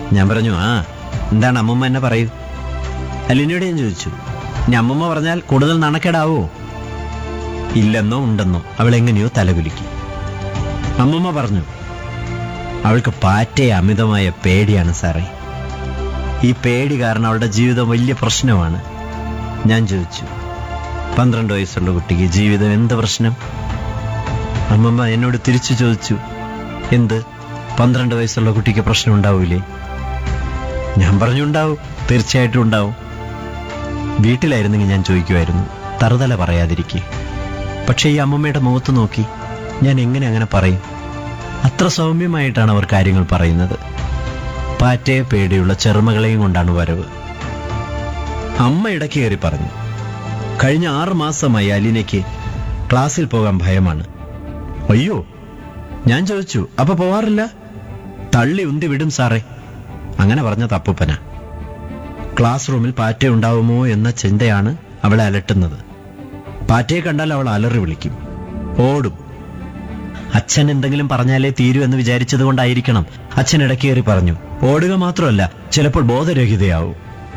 ഞാൻ പറഞ്ഞു ആ എന്താണ് അമ്മമ്മ എന്നെ പറയൂ അലിനോട് ഞാൻ ചോദിച്ചു ഇനി അമ്മമ്മ പറഞ്ഞാൽ കൂടുതൽ നാണക്കേടാവോ ഇല്ലെന്നോ ഉണ്ടെന്നോ അവൾ എങ്ങനെയോ തലകുലുക്കി അമ്മമ്മ പറഞ്ഞു അവൾക്ക് പാറ്റയെ അമിതമായ പേടിയാണ് സാറേ ഈ പേടി കാരണം അവളുടെ ജീവിതം വലിയ പ്രശ്നമാണ് ഞാൻ ചോദിച്ചു പന്ത്രണ്ട് വയസ്സുള്ള കുട്ടിക്ക് ജീവിതം എന്ത് പ്രശ്നം അമ്മമ്മ എന്നോട് തിരിച്ചു ചോദിച്ചു എന്ത് പന്ത്രണ്ട് വയസ്സുള്ള കുട്ടിക്ക് പ്രശ്നം ഉണ്ടാവൂലേ ഞാൻ പറഞ്ഞു ഉണ്ടാവും തീർച്ചയായിട്ടും ഉണ്ടാവും വീട്ടിലായിരുന്നെങ്കിൽ ഞാൻ ചോദിക്കുമായിരുന്നു തറുതല പറയാതിരിക്കെ പക്ഷേ ഈ അമ്മമ്മയുടെ മുഖത്ത് നോക്കി ഞാൻ എങ്ങനെ അങ്ങനെ പറയും അത്ര സൗമ്യമായിട്ടാണ് അവർ കാര്യങ്ങൾ പറയുന്നത് പാറ്റയെ പേടിയുള്ള ചെറുമകളെയും കൊണ്ടാണ് വരവ് അമ്മ ഇടയ്ക്ക് കയറി പറഞ്ഞു കഴിഞ്ഞ ആറ് മാസമായി അലിനയ്ക്ക് ക്ലാസ്സിൽ പോകാൻ ഭയമാണ് അയ്യോ ഞാൻ ചോദിച്ചു അപ്പൊ പോവാറില്ല തള്ളി ഉന്തി വിടും സാറേ അങ്ങനെ പറഞ്ഞ തപ്പുപ്പന ക്ലാസ് റൂമിൽ പാറ്റ ഉണ്ടാവുമോ എന്ന ചിന്തയാണ് അവളെ അലട്ടുന്നത് പാറ്റയെ കണ്ടാൽ അവൾ അലറി വിളിക്കും ഓടും അച്ഛൻ എന്തെങ്കിലും പറഞ്ഞാലേ തീരൂ എന്ന് വിചാരിച്ചത് കൊണ്ടായിരിക്കണം അച്ഛൻ ഇടയ്ക്ക് കയറി പറഞ്ഞു ഓടുക മാത്രമല്ല ചിലപ്പോൾ ബോധരഹിതയാവും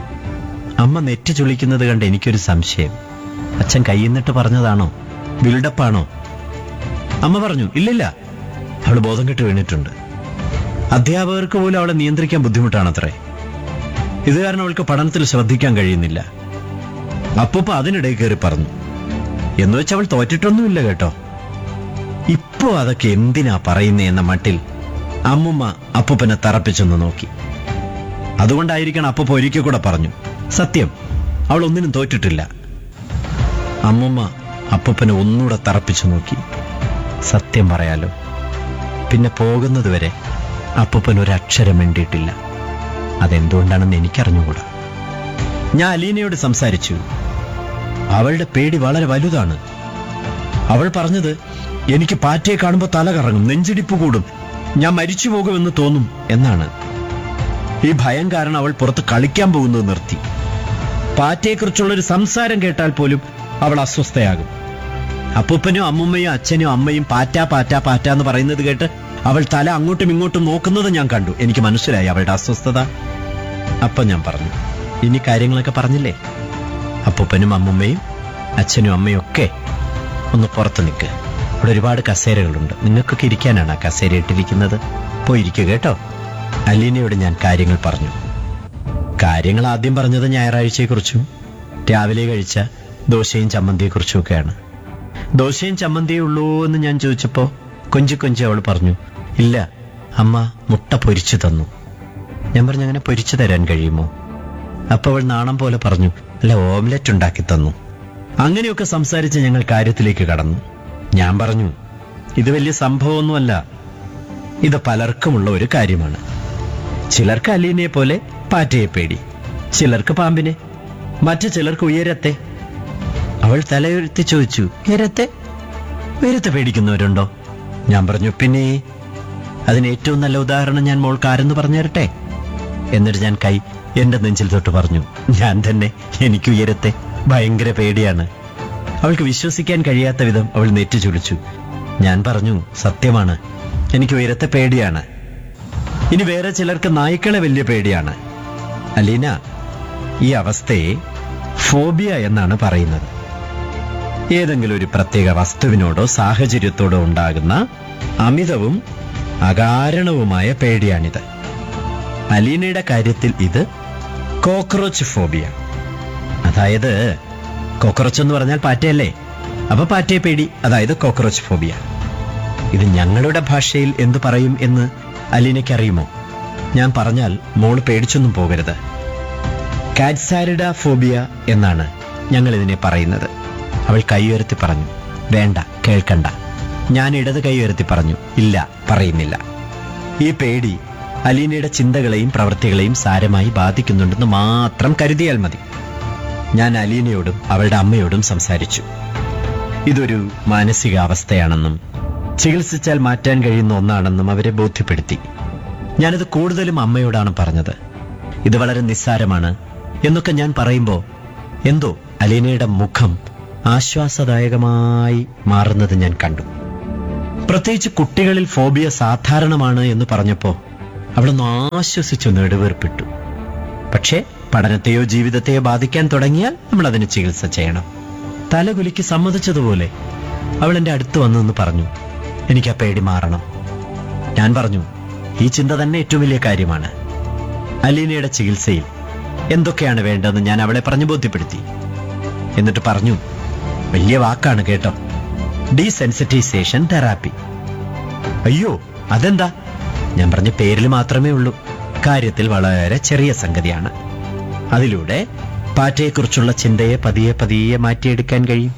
അമ്മ നെറ്റ് ചുളിക്കുന്നത് കണ്ട് എനിക്കൊരു സംശയം അച്ഛൻ കൈന്നിട്ട് പറഞ്ഞതാണോ ബിൽഡപ്പാണോ അമ്മ പറഞ്ഞു ഇല്ലില്ല അവൾ ബോധം കെട്ട് വീണിട്ടുണ്ട് അധ്യാപകർക്ക് പോലും അവളെ നിയന്ത്രിക്കാൻ ബുദ്ധിമുട്ടാണത്രേ ഇത് കാരണം അവൾക്ക് പഠനത്തിൽ ശ്രദ്ധിക്കാൻ കഴിയുന്നില്ല അപ്പൂപ്പ അതിനിടയിൽ കയറി പറഞ്ഞു എന്ന് വെച്ച് അവൾ തോറ്റിട്ടൊന്നുമില്ല കേട്ടോ ഇപ്പോ അതൊക്കെ എന്തിനാ പറയുന്നേ എന്ന മട്ടിൽ അമ്മുമ്മ അപ്പൂപ്പനെ തറപ്പിച്ചൊന്ന് നോക്കി അതുകൊണ്ടായിരിക്കണം അപ്പൂപ്പ ഒരിക്കൽ കൂടെ പറഞ്ഞു സത്യം അവൾ ഒന്നിനും തോറ്റിട്ടില്ല അമ്മുമ്മ അപ്പൂപ്പനെ ഒന്നുകൂടെ തറപ്പിച്ചു നോക്കി സത്യം പറയാലോ പിന്നെ പോകുന്നതുവരെ അപ്പൂപ്പൻ ഒരു അക്ഷരം വേണ്ടിയിട്ടില്ല അതെന്തുകൊണ്ടാണെന്ന് എനിക്കറിഞ്ഞുകൂടാ ഞാൻ അലീനയോട് സംസാരിച്ചു അവളുടെ പേടി വളരെ വലുതാണ് അവൾ പറഞ്ഞത് എനിക്ക് പാറ്റയെ കാണുമ്പോൾ തല കറങ്ങും നെഞ്ചിടിപ്പ് കൂടും ഞാൻ മരിച്ചു പോകുമെന്ന് തോന്നും എന്നാണ് ഈ ഭയം കാരണം അവൾ പുറത്ത് കളിക്കാൻ പോകുന്നത് നിർത്തി പാറ്റയെക്കുറിച്ചുള്ള ഒരു സംസാരം കേട്ടാൽ പോലും അവൾ അസ്വസ്ഥയാകും അപ്പൂപ്പനും അമ്മുമ്മയും അച്ഛനും അമ്മയും പാറ്റ പാറ്റ പാറ്റ എന്ന് പറയുന്നത് കേട്ട് അവൾ തല അങ്ങോട്ടും ഇങ്ങോട്ടും നോക്കുന്നത് ഞാൻ കണ്ടു എനിക്ക് മനസ്സിലായി അവളുടെ അസ്വസ്ഥത അപ്പൊ ഞാൻ പറഞ്ഞു ഇനി കാര്യങ്ങളൊക്കെ പറഞ്ഞില്ലേ അപ്പൂപ്പനും അമ്മുമ്മയും അച്ഛനും അമ്മയും ഒക്കെ ഒന്ന് പുറത്ത് നിൽക്ക് ഇവിടെ ഒരുപാട് കസേരകളുണ്ട് നിങ്ങൾക്കൊക്കെ ഇരിക്കാനാണ് ആ കസേര ഇട്ടിരിക്കുന്നത് പോയിരിക്കുക കേട്ടോ അലീനയോട് ഞാൻ കാര്യങ്ങൾ പറഞ്ഞു കാര്യങ്ങൾ ആദ്യം പറഞ്ഞത് ഞായറാഴ്ചയെക്കുറിച്ചും രാവിലെ കഴിച്ച ദോശയും ചമ്മന്തിയെക്കുറിച്ചും ഒക്കെയാണ് ദോശയും ചമ്മന്തിയേ ഉള്ളൂ എന്ന് ഞാൻ ചോദിച്ചപ്പോ കൊഞ്ചി കൊഞ്ചി അവൾ പറഞ്ഞു ഇല്ല അമ്മ മുട്ട പൊരിച്ചു തന്നു ഞാൻ പറഞ്ഞു അങ്ങനെ പൊരിച്ചു തരാൻ കഴിയുമോ അപ്പൊ അവൾ നാണം പോലെ പറഞ്ഞു അല്ല ഓംലെറ്റ് ഉണ്ടാക്കി തന്നു അങ്ങനെയൊക്കെ സംസാരിച്ച് ഞങ്ങൾ കാര്യത്തിലേക്ക് കടന്നു ഞാൻ പറഞ്ഞു ഇത് വലിയ സംഭവമൊന്നുമല്ല ഇത് പലർക്കുമുള്ള ഒരു കാര്യമാണ് ചിലർക്ക് അലീനയെ പോലെ പാറ്റയെ പേടി ചിലർക്ക് പാമ്പിനെ മറ്റു ചിലർക്ക് ഉയരത്തെ അവൾ തലയുയർത്തി ചോദിച്ചു ഉയരത്തെ ഉയരത്തെ പേടിക്കുന്നവരുണ്ടോ ഞാൻ പറഞ്ഞു പിന്നെ അതിന് ഏറ്റവും നല്ല ഉദാഹരണം ഞാൻ മോൾക്ക് ആരെന്ന് പറഞ്ഞു തരട്ടെ എന്നിട്ട് ഞാൻ കൈ എന്റെ നെഞ്ചിൽ തൊട്ട് പറഞ്ഞു ഞാൻ തന്നെ എനിക്ക് ഉയരത്തെ ഭയങ്കര പേടിയാണ് അവൾക്ക് വിശ്വസിക്കാൻ കഴിയാത്ത വിധം അവൾ നെറ്റ് ചുളിച്ചു ഞാൻ പറഞ്ഞു സത്യമാണ് എനിക്ക് ഉയരത്തെ പേടിയാണ് ഇനി വേറെ ചിലർക്ക് നായ്ക്കളെ വലിയ പേടിയാണ് അലീന ഈ അവസ്ഥയെ ഫോബിയ എന്നാണ് പറയുന്നത് ഏതെങ്കിലും ഒരു പ്രത്യേക വസ്തുവിനോടോ സാഹചര്യത്തോടോ ഉണ്ടാകുന്ന അമിതവും അകാരണവുമായ പേടിയാണിത് അലീനയുടെ കാര്യത്തിൽ ഇത് കോക്രോച്ച് ഫോബിയ അതായത് കോക്രോച്ച് എന്ന് പറഞ്ഞാൽ പാറ്റയല്ലേ അപ്പൊ പാറ്റയെ പേടി അതായത് കോക്രോച്ച് ഫോബിയ ഇത് ഞങ്ങളുടെ ഭാഷയിൽ എന്തു പറയും എന്ന് അലീനയ്ക്ക് അറിയുമോ ഞാൻ പറഞ്ഞാൽ മോള് പേടിച്ചൊന്നും പോകരുത് കാറ്റ്സാരിഡ ഫോബിയ എന്നാണ് ഞങ്ങൾ ഇതിനെ പറയുന്നത് അവൾ കൈ ഉയർത്തി പറഞ്ഞു വേണ്ട കേൾക്കണ്ട ഞാൻ ഇടത് കൈ ഉയർത്തി പറഞ്ഞു ഇല്ല പറയുന്നില്ല ഈ പേടി അലീനയുടെ ചിന്തകളെയും പ്രവൃത്തികളെയും സാരമായി ബാധിക്കുന്നുണ്ടെന്ന് മാത്രം കരുതിയാൽ മതി ഞാൻ അലീനയോടും അവളുടെ അമ്മയോടും സംസാരിച്ചു ഇതൊരു മാനസികാവസ്ഥയാണെന്നും ചികിത്സിച്ചാൽ മാറ്റാൻ കഴിയുന്ന ഒന്നാണെന്നും അവരെ ബോധ്യപ്പെടുത്തി ഞാനിത് കൂടുതലും അമ്മയോടാണ് പറഞ്ഞത് ഇത് വളരെ നിസ്സാരമാണ് എന്നൊക്കെ ഞാൻ പറയുമ്പോൾ എന്തോ അലീനയുടെ മുഖം ആശ്വാസദായകമായി മാറുന്നത് ഞാൻ കണ്ടു പ്രത്യേകിച്ച് കുട്ടികളിൽ ഫോബിയ സാധാരണമാണ് എന്ന് പറഞ്ഞപ്പോ അവളൊന്ന് ആശ്വസിച്ചു നെടുവേർപ്പെട്ടു പക്ഷേ പഠനത്തെയോ ജീവിതത്തെയോ ബാധിക്കാൻ തുടങ്ങിയാൽ നമ്മൾ അതിന് ചികിത്സ ചെയ്യണം തലകുലിക്ക് സമ്മതിച്ചതുപോലെ അവൾ എന്റെ അടുത്ത് വന്നെന്ന് പറഞ്ഞു എനിക്ക് ആ പേടി മാറണം ഞാൻ പറഞ്ഞു ഈ ചിന്ത തന്നെ ഏറ്റവും വലിയ കാര്യമാണ് അലീനയുടെ ചികിത്സയിൽ എന്തൊക്കെയാണ് വേണ്ടതെന്ന് ഞാൻ അവളെ പറഞ്ഞു ബോധ്യപ്പെടുത്തി എന്നിട്ട് പറഞ്ഞു വലിയ വാക്കാണ് കേട്ടോ ഡീസെൻസിറ്റൈസേഷൻ തെറാപ്പി അയ്യോ അതെന്താ ഞാൻ പറഞ്ഞ പേരിൽ മാത്രമേ ഉള്ളൂ കാര്യത്തിൽ വളരെ ചെറിയ സംഗതിയാണ് അതിലൂടെ പാറ്റയെക്കുറിച്ചുള്ള ചിന്തയെ പതിയെ പതിയെ മാറ്റിയെടുക്കാൻ കഴിയും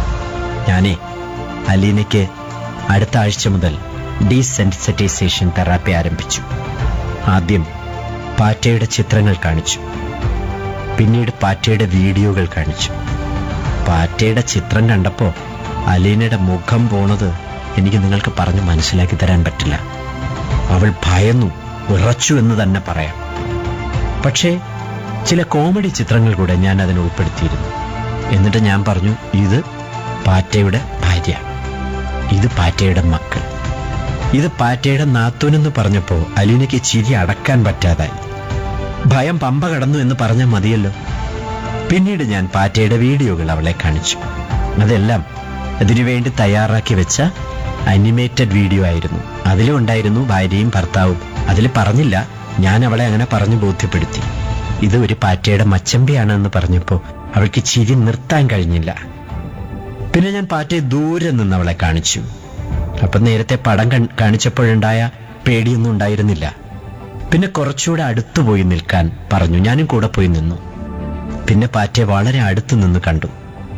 ഞാനേ അലീനയ്ക്ക് അടുത്ത ആഴ്ച മുതൽ ഡീസെൻസിറ്റൈസേഷൻ തെറാപ്പി ആരംഭിച്ചു ആദ്യം പാറ്റയുടെ ചിത്രങ്ങൾ കാണിച്ചു പിന്നീട് പാറ്റയുടെ വീഡിയോകൾ കാണിച്ചു പാറ്റയുടെ ചിത്രം കണ്ടപ്പോ അലീനയുടെ മുഖം പോണത് എനിക്ക് നിങ്ങൾക്ക് പറഞ്ഞ് മനസ്സിലാക്കി തരാൻ പറ്റില്ല അവൾ ഭയന്നു ഉറച്ചു എന്ന് തന്നെ പറയാം പക്ഷേ ചില കോമഡി ചിത്രങ്ങൾ കൂടെ ഞാൻ അതിന് ഉൾപ്പെടുത്തിയിരുന്നു എന്നിട്ട് ഞാൻ പറഞ്ഞു ഇത് പാറ്റയുടെ ഭാര്യ ഇത് പാറ്റയുടെ മക്കൾ ഇത് പാറ്റയുടെ നാത്തൂനെന്ന് പറഞ്ഞപ്പോ അലീനയ്ക്ക് ചിരി അടക്കാൻ പറ്റാതായി ഭയം പമ്പ കടന്നു എന്ന് പറഞ്ഞാൽ മതിയല്ലോ പിന്നീട് ഞാൻ പാറ്റയുടെ വീഡിയോകൾ അവളെ കാണിച്ചു അതെല്ലാം അതിനുവേണ്ടി തയ്യാറാക്കി വെച്ച അനിമേറ്റഡ് വീഡിയോ ആയിരുന്നു അതിലും ഉണ്ടായിരുന്നു ഭാര്യയും ഭർത്താവും അതിൽ പറഞ്ഞില്ല ഞാൻ അവളെ അങ്ങനെ പറഞ്ഞു ബോധ്യപ്പെടുത്തി ഇത് ഒരു പാറ്റയുടെ മച്ചമ്പിയാണെന്ന് പറഞ്ഞപ്പോൾ അവൾക്ക് ചിരി നിർത്താൻ കഴിഞ്ഞില്ല പിന്നെ ഞാൻ പാറ്റയെ ദൂരെ നിന്ന് അവളെ കാണിച്ചു അപ്പൊ നേരത്തെ പടം കൺ- കാണിച്ചപ്പോഴുണ്ടായ പേടിയൊന്നും ഉണ്ടായിരുന്നില്ല പിന്നെ കുറച്ചുകൂടെ അടുത്തു പോയി നിൽക്കാൻ പറഞ്ഞു ഞാനും കൂടെ പോയി നിന്നു പിന്നെ പാറ്റയെ വളരെ അടുത്ത് നിന്ന് കണ്ടു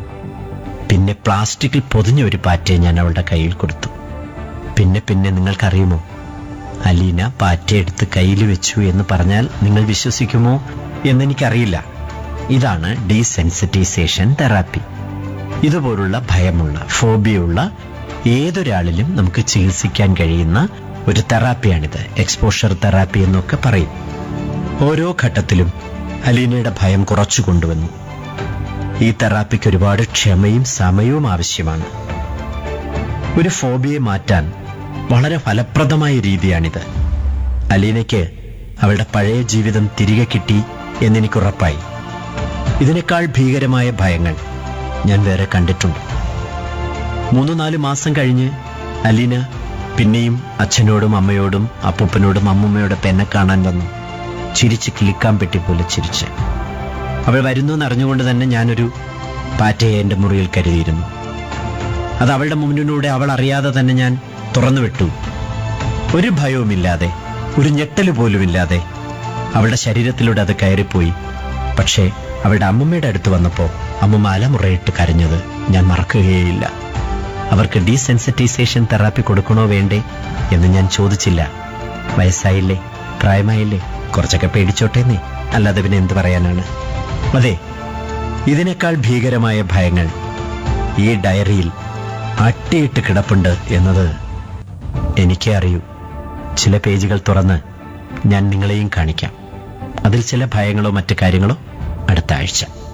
പിന്നെ പ്ലാസ്റ്റിക്കിൽ പൊതിഞ്ഞ ഒരു പാറ്റയെ ഞാൻ അവളുടെ കയ്യിൽ കൊടുത്തു പിന്നെ പിന്നെ നിങ്ങൾക്കറിയുമോ അലീന പാറ്റയെടുത്ത് കയ്യിൽ വെച്ചു എന്ന് പറഞ്ഞാൽ നിങ്ങൾ വിശ്വസിക്കുമോ എന്നെനിക്കറിയില്ല ഇതാണ് ഡീസെൻസിറ്റൈസേഷൻ തെറാപ്പി ഇതുപോലുള്ള ഭയമുള്ള ഫോബിയുള്ള ഏതൊരാളിലും നമുക്ക് ചികിത്സിക്കാൻ കഴിയുന്ന ഒരു തെറാപ്പിയാണിത് എക്സ്പോഷർ തെറാപ്പി എന്നൊക്കെ പറയും ഓരോ ഘട്ടത്തിലും അലീനയുടെ ഭയം കുറച്ചു കൊണ്ടുവന്നു ഈ തെറാപ്പിക്ക് ഒരുപാട് ക്ഷമയും സമയവും ആവശ്യമാണ് ഒരു ഫോബിയെ മാറ്റാൻ വളരെ ഫലപ്രദമായ രീതിയാണിത് അലീനയ്ക്ക് അവളുടെ പഴയ ജീവിതം തിരികെ കിട്ടി എന്നെനിക്കുറപ്പായി ഇതിനേക്കാൾ ഭീകരമായ ഭയങ്ങൾ ഞാൻ വേറെ കണ്ടിട്ടുണ്ട് മൂന്ന് നാല് മാസം കഴിഞ്ഞ് അലീന പിന്നെയും അച്ഛനോടും അമ്മയോടും അപ്പൂപ്പനോടും അമ്മൂമ്മയോടൊപ്പം എന്നെ കാണാൻ വന്നു ചിരിച്ച് കിളിക്കാൻ പെട്ടി പോലെ ചിരിച്ച് അവൾ വരുന്നു എന്നറിഞ്ഞുകൊണ്ട് തന്നെ ഞാനൊരു പാറ്റയെ എൻ്റെ മുറിയിൽ കരുതിയിരുന്നു അത് അവളുടെ മുന്നിലൂടെ അവൾ അറിയാതെ തന്നെ ഞാൻ തുറന്നു വിട്ടു ഒരു ഭയവുമില്ലാതെ ഒരു ഞെട്ടൽ പോലുമില്ലാതെ അവളുടെ ശരീരത്തിലൂടെ അത് കയറിപ്പോയി പക്ഷേ അവളുടെ അമ്മമ്മയുടെ അടുത്ത് വന്നപ്പോൾ അമ്മമ്മ അലമുറയിട്ട് കരഞ്ഞത് ഞാൻ മറക്കുകയേയില്ല അവർക്ക് ഡീസെൻസിറ്റൈസേഷൻ തെറാപ്പി കൊടുക്കണോ വേണ്ടേ എന്ന് ഞാൻ ചോദിച്ചില്ല വയസ്സായില്ലേ പ്രായമായില്ലേ കുറച്ചൊക്കെ പേടിച്ചോട്ടേന്നേ അല്ലാതെ പിന്നെ എന്ത് പറയാനാണ് അതെ ഇതിനേക്കാൾ ഭീകരമായ ഭയങ്ങൾ ഈ ഡയറിയിൽ അട്ടിയിട്ട് കിടപ്പുണ്ട് എന്നത് എനിക്കേ അറിയൂ ചില പേജുകൾ തുറന്ന് ഞാൻ നിങ്ങളെയും കാണിക്കാം അതിൽ ചില ഭയങ്ങളോ മറ്റു കാര്യങ്ങളോ അടുത്ത ആഴ്ച